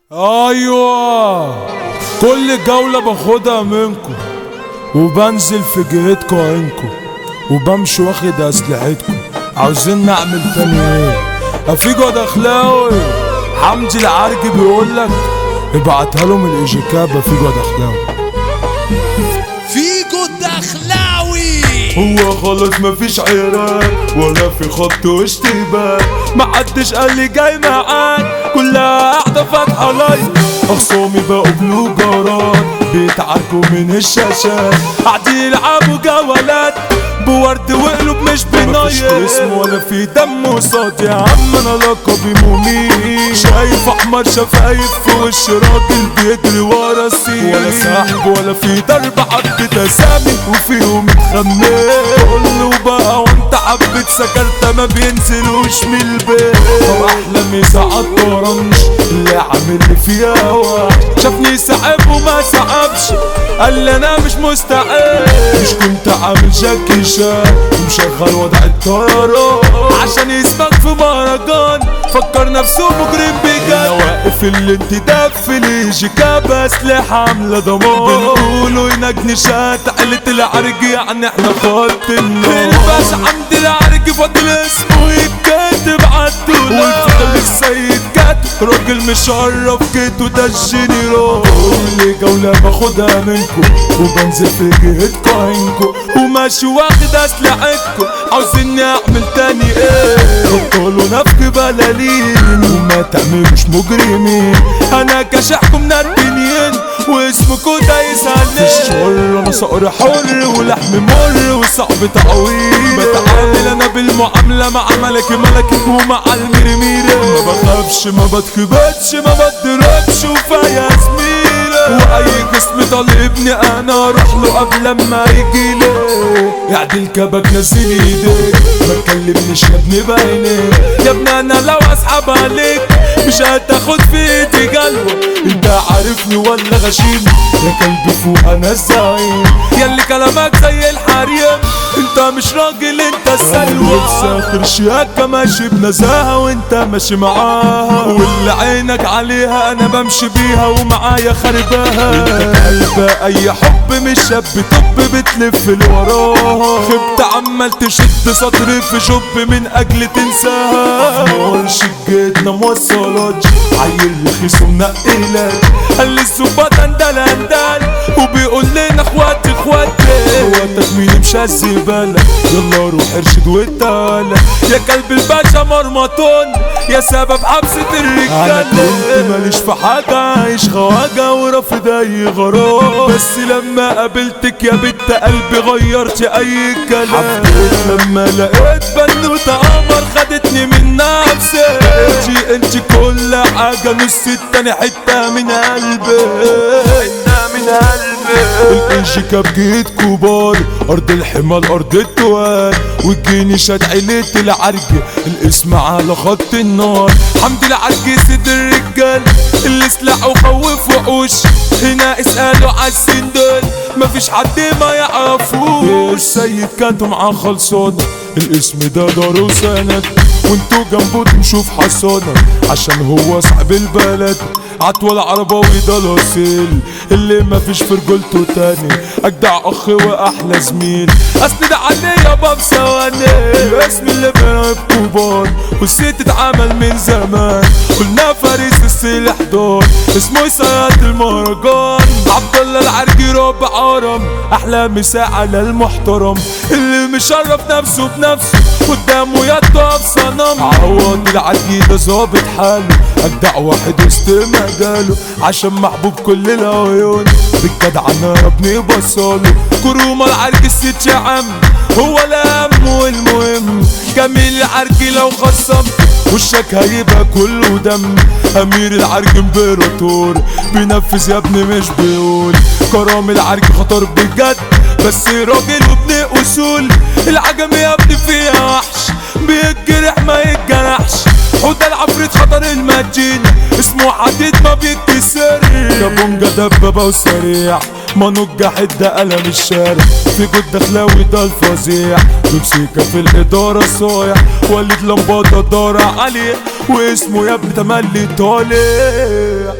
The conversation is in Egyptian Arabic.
ايوه كل جولة باخدها منكم وبنزل في جهتكم عينكم وبمشي واخد اسلحتكم عاوزين نعمل تاني ايه افيجو دخلاوي حمدي العرجي بيقولك ابعتها لهم الايجيكاب افيجو دخلاوي فيجو الدخلاوي هو خلاص مفيش عراق ولا في خط واشتباك محدش قال لي جاي معاك كلها قاعدة فاتحة لايف أخصامي بقوا بلوجرات بيتعاركوا من الشاشات قاعدين يلعبوا جولات بورد وقلوب مش بنايم اسم ولا في دم وصوت يا عم انا لقبي مميت شايف احمر شفايف في وش راجل بيجري ورا السين ولا سحب ولا في ضرب حد تسامي وفيهم متخمم كله بقى وانت حبة سكرتة ما بينزلوش من البيت طب احلامي ساعات طرنش اللي عامل لي فيها وحش شافني سحب وما سحبش قال لي انا مش مستعد مش كنت عامل جاكي شان ومشغل وضع الطيران عشان يسبق في مهرجان فكر نفسه مجرم بجد واقف الانتداب في الإيجيكاب أسلحة عاملة دمار بنقولوا ينجنشات عيلة العرج يعني احنا خط النار الباشا حمد العرج فاضل اسمه يتكتب عالدولار والفضل السيد كاتب راجل مشرف جيتو ده الجنرال كل جولة باخدها منكم وبنزل في جهتكم عينكم وماشي واخد اسلحتكم عاوزين اعمل تاني ايه بطلوا نفخ بلالين وما تعملوش مجرمين انا كشحكم ندمانين واسمكوا دايس عليه في الشر انا صقر حر ولحم مر وصعب تعويض بتعامل انا بالمعامله مع ملك ملك ومع المرميره ما بخافش ما بتخبطش ما بتضربش وفيا زميله واي جسم طالبني انا اروح له قبل ما يجيلي يعدل كبك نزل ايديك ما تكلمنيش يا ابني بعينيك يا ابني انا لو اسحب عليك مش هتاخد في ايدي جلوة انت عارفني ولا غشيم يا كلب فوق انا الزعيم ياللي كلامك زي الحريم انت مش راجل انت سلوى ساخر شياكة ماشي بنزاهة وانت ماشي معاها واللي عينك عليها انا بمشي بيها ومعايا خرباها انت قلب اي حب مش شاب طب بتلف لوراها خبت عمال تشد سطر في جب من اجل تنساها مقولش جيتنا موصلاتش عيل رخيص ومنقلك قال لي الظباط اندل اندل وبيقول لنا اخواتي اخواتي هو تخميني مش الزبالة يلا روح ارشد وتعالى يا كلب الباشا مرمطون يا سبب حبسة الرجالة انا كنت ماليش في حاجة عايش خواجة ورافض اي غرام بس لما قابلتك يا بنت قلبي غيرت اي كلام حبيت لما لقيت بنوتة قمر خدتني من نفسي انتي انتي كل حاجة نص التاني حتة من قلبي حتة من قلبي الانشكاب جيت كبار ارض الحمال ارض التوال والجيني شاد عيلة العرج الاسم على خط النار حمد العرج سيد الرجال اللي سلاح وخوف وحوش هنا اسألوا عالسين دول مفيش حد ما يعرفوش السيد كانتوا معاه خلصانة الاسم ده دار وسند وانتوا جنبه تمشوا في حصانة عشان هو صاحب البلد عطوة عرباوي ده الاصيل اللي مفيش في رجولته تاني اجدع اخ واحلى زميل اسند عليه يابا بثواني الاسم اللي بينا كبار والست اتعمل من زمان قلنا فارس السلاح دور اسمه سيد المهرجان عبد الله العرجي رب عرم احلى مساء على المحترم اللي مشرف نفسه بنفسه قدامه يطلب صنم عوض العرجي ده ظابط حاله اجدع واحد وسط مجاله عشان محبوب كل العيون بالجدع انا ربني بصاله كرومه العرج الست يا عم هو الهم والمهم جميل العرج لو خصمت وشك هيبقى كله دم امير العرج امبراطور بينفذ يا ابني مش بيقول كرام العرج خطر بجد بس راجل وابن اصول العجم يا ابني فيها وحش بيتجرح ما يتجرحش حوده العفريت خطر المدينة اسمه حديد ما بيتكسر كابونجا دبابة وسريع ما نجح ده قلم الشارع في جود دخلاوي ده الفظيع بمسيكة في الإدارة صايع وليد لمبادة دار عليه واسمه يا ابني تملي طالع